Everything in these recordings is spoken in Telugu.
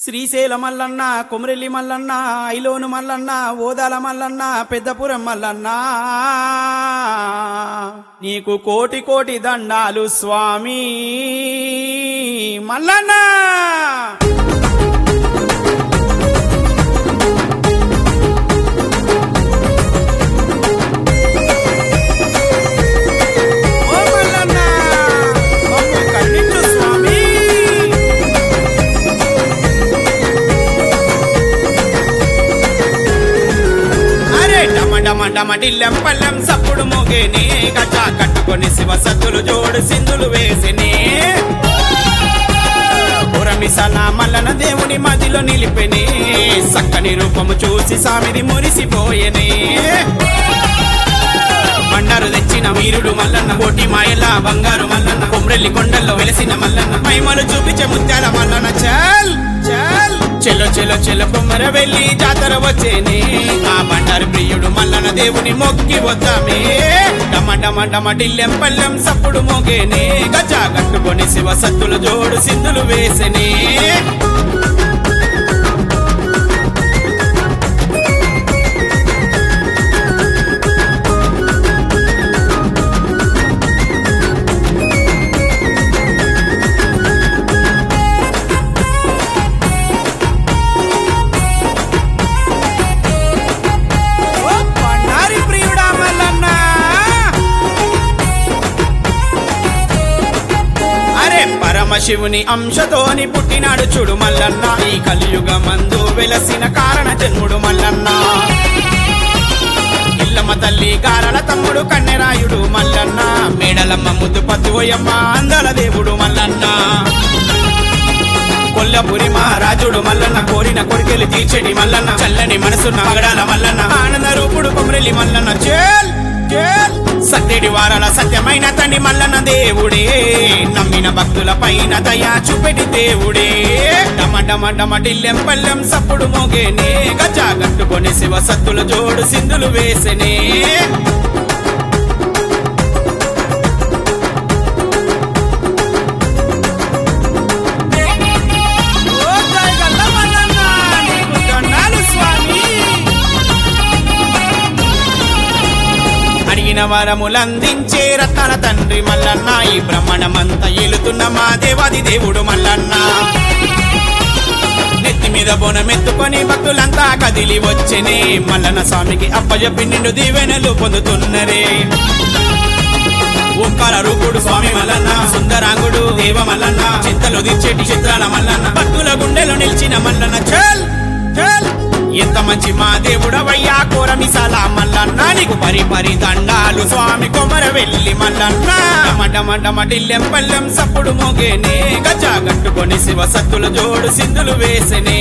శ్రీశైల మల్లన్న కొమరెల్లి మల్లన్న ఐలోను మల్లన్న ఓదాల మల్లన్న పెద్దపురం మల్లన్న నీకు కోటి కోటి దండాలు స్వామి మల్లన్న ఓ మల్లన్న మమ్ము కరుణించు స్వామి అరే డమ డమ డమ డిల్లెం పల్లెం సప్పుడు మోగేనే గజా కట్టుకొని శివ సత్తులు జోడు సింధులు వేసినే పురమిసల మల్లన దేవుని మదిలో నిలిపెనే సక్కని రూపము చూసి సామిది మురిసిపోయెనే బండారు తెచ్చిన వీరుడు మల్లన్న కోటి మాయల బంగారు మల్లన్న కొమ్రెల్లి కొండల్లో వెలిసిన మల్లన్న మైమలు చూపించే ముత్యాల మల్లన్న చల్ చల్ చెలో చెలో చెలో కొమ్మర వెళ్ళి జాతర వచ్చేనే ఆ బండారు ప్రియుడు మల్లన్న దేవుని మొక్కి వద్దామే డమ డమ డమ డిల్లెం పల్లెం సప్పుడు మోగేనే గజా కట్టుకొని శివ సత్తులు జోడు సింధులు వేసెనే ఓ బండారి ప్రియుడా మల్లన్న అరే పరమశివుని అంశతోని పుట్టినాడు చూడు మల్లన్న ఈ కలియుగ మందు వెలసిన కారణ జన్ముడు మల్లన్న ఇల్లమ్మ తల్లి గారల తమ్ముడు కన్నెరాయుడు మల్లన్న మేడలమ్మ ముద్దు పద్దువయమ్మ అందల దేవుడు మల్లన్న కొల్లపురి మహారాజుడు మల్లన్న కోరిన కోరికలు తీర్చెడి మల్లన్న చల్లని మనసున్న మగడాల మల్లన్న ఆనంద రూపుడు కొమరెల్లి మల్లన్న చేల్ చేల్ సత్యడి వారాల సత్యమైన తండ్రి మల్లన్న దేవుడే నమ్మిన భక్తుల పైన దయా చూపెటి దేవుడే డమ డమ డమ డిల్లెం పల్లెం సప్పుడు మోగేనే గజా కట్టుకొని శివ సత్తుల జోడు సింధులు వేసెనే ఓ జయగల్ల మల్లన్న, నీకు దండాలు స్వామి. అడిగిన వరములందించే రత్న తండ్రి మల్లన్న ఈ బ్రహ్మణమంతా ఏలుతున్న మా దేవాది దేవుడు మల్లన్న నెత్తి మీద బోనమెత్తుకొని భక్తులంతా కదిలి వచ్చెనే మల్లన్న స్వామికి అప్పజెప్పి నిండు దీవెనలు పొందుతున్నరే ఓంకార రూపుడు స్వామి మల్లన్న సుందరాంగుడు దేవ మల్లన్న చింతలు దిచ్చేటి చిత్రాల మల్లన్న భక్తుల గుండెలో నిలిచిన మల్లన్న చల్ చల్ ఎంత మంచి మా దేవుడవయ్యా కోరమిసాల మల్లన్న నీకు పరి పరి దండాలు స్వామి కొమర వెళ్ళి మల్లన్న డమ డమ డమ డిల్లెం పల్లెం సప్పుడు మోగేనే గజా కట్టుకొని శివ సత్తుల జోడు సింధులు వేసెనే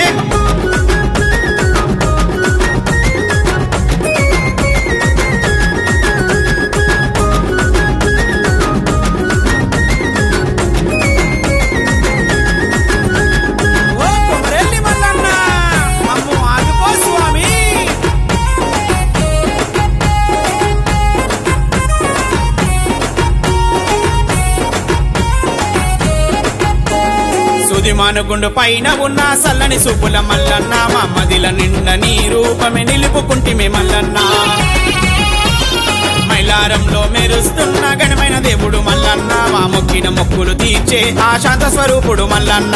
ఓ కొమరెల్లి మల్లన్న మమ్ము ఆదుకో స్వామి సుదిమానుగుండు పైన ఉన్న సల్లని సుబ్బుల మల్లన్న మా మదిల నిండ నీ రూపమే నిలుపుకుంటిమే మల్లన్న మైలారంలో మెరుస్తున్న గణమైన దేవుడు మల్లన్న మా మొక్కిన మొక్కులు తీర్చే ఆ శాంత స్వరూపుడు మల్లన్న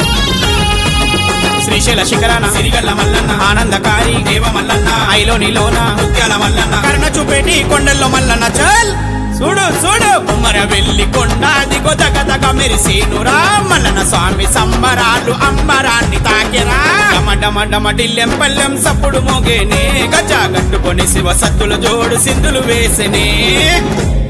శ్రీశైల శిఖరాన సిరిగల్ల మల్లన్న ఆనందకారి దేవ మల్లన్న ఐలోనిలోన ముత్యాల మల్లన్న కర్ణ చూపేటి కొండల్లో మల్లన్న చల్ చూడు చూడు కుమ్మర వెళ్ళి కొండ దిగో దగదగ మెరిసేనురా మల్లన్న స్వామి సంబరాలు అంబరాన్ని తాకెరా డమ డమ డమ డిల్లెం పల్లెం సప్పుడు మోగేనే గజా కట్టుకొని శివ సత్తుల జోడు సింధులు వేసెనే